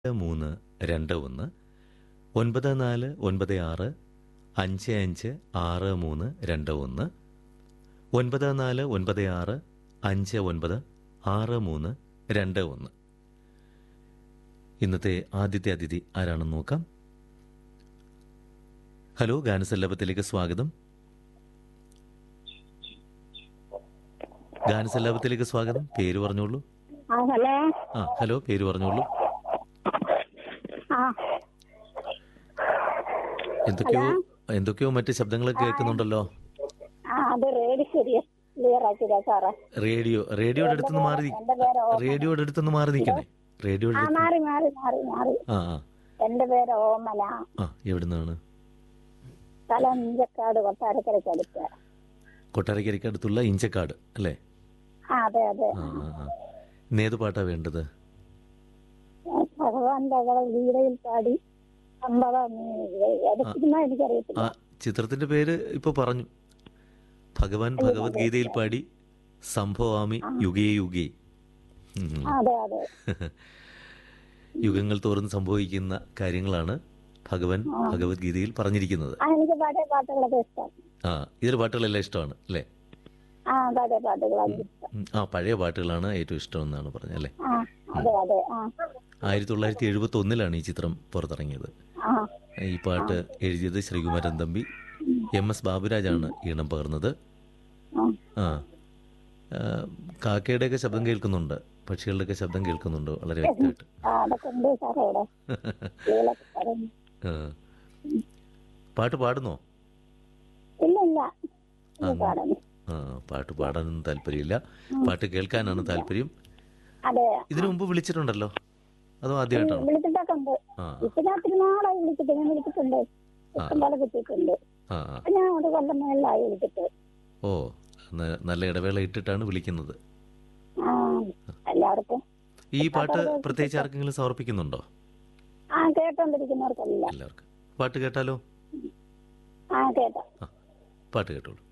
മൂന്ന് രണ്ട് ഒന്ന് ഒൻപത് നാല് ഒൻപത് ആറ് അഞ്ച് അഞ്ച് ആറ് മൂന്ന് രണ്ട് ഒന്ന് ഒൻപത് നാല് ഒൻപത് ആറ് അഞ്ച് ഒൻപത് ആറ് മൂന്ന് രണ്ട് ഒന്ന് ഇന്നത്തെ ആദ്യത്തെ അതിഥി ആരാണെന്ന് നോക്കാം ഹലോ ഗാനസല്ലാപത്തിലേക്ക് സ്വാഗതം ഗാനസല്ലാപത്തിലേക്ക് സ്വാഗതം പേര് പറഞ്ഞോളൂ ആ ഹലോ ആ ഹലോ പേര് പറഞ്ഞോളൂ ആ എന്തൊക്കെയോ എന്തൊക്കെയോ മറ്റ് ശബ്ദങ്ങളൊക്കെ കേൾക്കുന്നുണ്ടല്ലോ ആ അത് റേഡി ശരിയാ ക്ലിയർ ആക്കിയതാ സാറേ റേഡിയോ റേഡിയോയുടെ അടുത്തുനിന്ന് മാറി നി- എന്റെ പേര് ഓമന റേഡിയോയുടെ അടുത്തുനിന്ന് മാറി നിൽക്കണേ റേഡിയോയുടെ ആ അടുത്ത് മാറി മാറി മാറി മാറി ആ ആ എന്റെ പേര് ഓമന ആ എവിടുന്നാണ് സ്ഥലം ഇഞ്ചക്കാട് കൊട്ടാരക്കരയ്ക്ക് അടുത്ത് കൊട്ടാരക്കരയ്ക്ക് അടുത്തുള്ള ഇഞ്ചക്കാട് അല്ലേ ആ അതെ അതെ ആ ആ ആ ഇന്നേത് പാട്ടാ വേണ്ടത് ഭഗവാന്റെ അവളെ വീടയിൽ പാടി അമ്പതാം എടുക്കുന്ന എനിക്കറിയത്തില്ല ആ ചിത്രത്തിന്റെ പേര് ഇപ്പൊ പറഞ്ഞു ഭഗവാൻ ഭഗവത്ഗീതയിൽ പാടി സംഭവാമി യുഗേ യുഗേ ഉം. ആ, അതെ അതെ യുഗങ്ങൾ തോറും സംഭവിക്കുന്ന കാര്യങ്ങളാണ് ഭഗവാൻ ഭഗവത്ഗീതയിൽ പറഞ്ഞിരിക്കുന്നത് ആ എനിക്ക് പഴയ പാട്ടുകളൊക്കെ ഇഷ്ടം ആ ഇതിലെ പാട്ടുകളെല്ലാം ഇഷ്ടമാണ് അല്ലേ ആ പഴയ പാട്ടുകളാണ് ഇഷ്ടം ഉം. ആ പഴയ പാട്ടുകളാണ് ഏറ്റവും ഇഷ്ടം എന്നാണ് പറഞ്ഞത് അല്ലേ ആ അതെ അതെ ആ ആയിരത്തി തൊള്ളായിരത്തി എഴുപത്തി ഒന്നിലാണ് ഈ ചിത്രം പുറത്തിറങ്ങിയത് ആ ഈ പാട്ട് എഴുതിയത് ശ്രീകുമാരൻ തമ്പി എം എസ് ബാബുരാജാണ് ഈണം പകർന്നത് ആ ആ ആ, കാക്കയുടെയൊക്കെ ശബ്ദം കേൾക്കുന്നുണ്ട് പക്ഷികളുടെയൊക്കെ ശബ്ദം കേൾക്കുന്നുണ്ട് വളരെ വ്യക്തമായിട്ട് ആ അതൊക്കെ ഉണ്ട് സാറേ ഇവിടെ സ്കൂളൊക്കെ പറഞ്ഞു ആ. പാട്ട് പാടുന്നോ ഇല്ല ഇല്ല ഇത് പാടുന്നു ആ പാട്ട് പാടാനൊന്നും താല്പര്യമില്ല പാട്ട് കേൾക്കാനാണ് താല്പര്യം അതെ ഇതിനു മുമ്പ് വിളിച്ചിട്ടുണ്ടല്ലോ അതോ ആദ്യമായിട്ടാണോ വിളിച്ചിട്ടൊക്കെ ഉണ്ട് ആ ഇപ്പൊ ഞാൻ ഒത്തിരി നാളായി വിളിച്ചിട്ട് ഞാൻ വിളിച്ചിട്ടുണ്ട് ഇഷ്ടം പോലെ കിട്ടിയിട്ടുണ്ട് ആ ആ. അപ്പൊ ഞാൻ ഒരു കൊല്ലം മേളിലായി വിളിച്ചിട്ട് ഓ ന- നല്ല ഇടവേള ഇട്ടിട്ടാണ് വിളിക്കുന്നത് ആ എല്ലാവർക്കും ഈ പാട്ട് പ്രത്യേകിച്ച് ആർക്കെങ്കിലും സമർപ്പിക്കുന്നുണ്ടോ ആ കേട്ടോണ്ടിരിക്കുന്നവർക്കല്ല എല്ലാവർക്കും പാട്ട് കേട്ടാലോ ആ കേട്ടോ ആ പാട്ട് കേട്ടോളൂ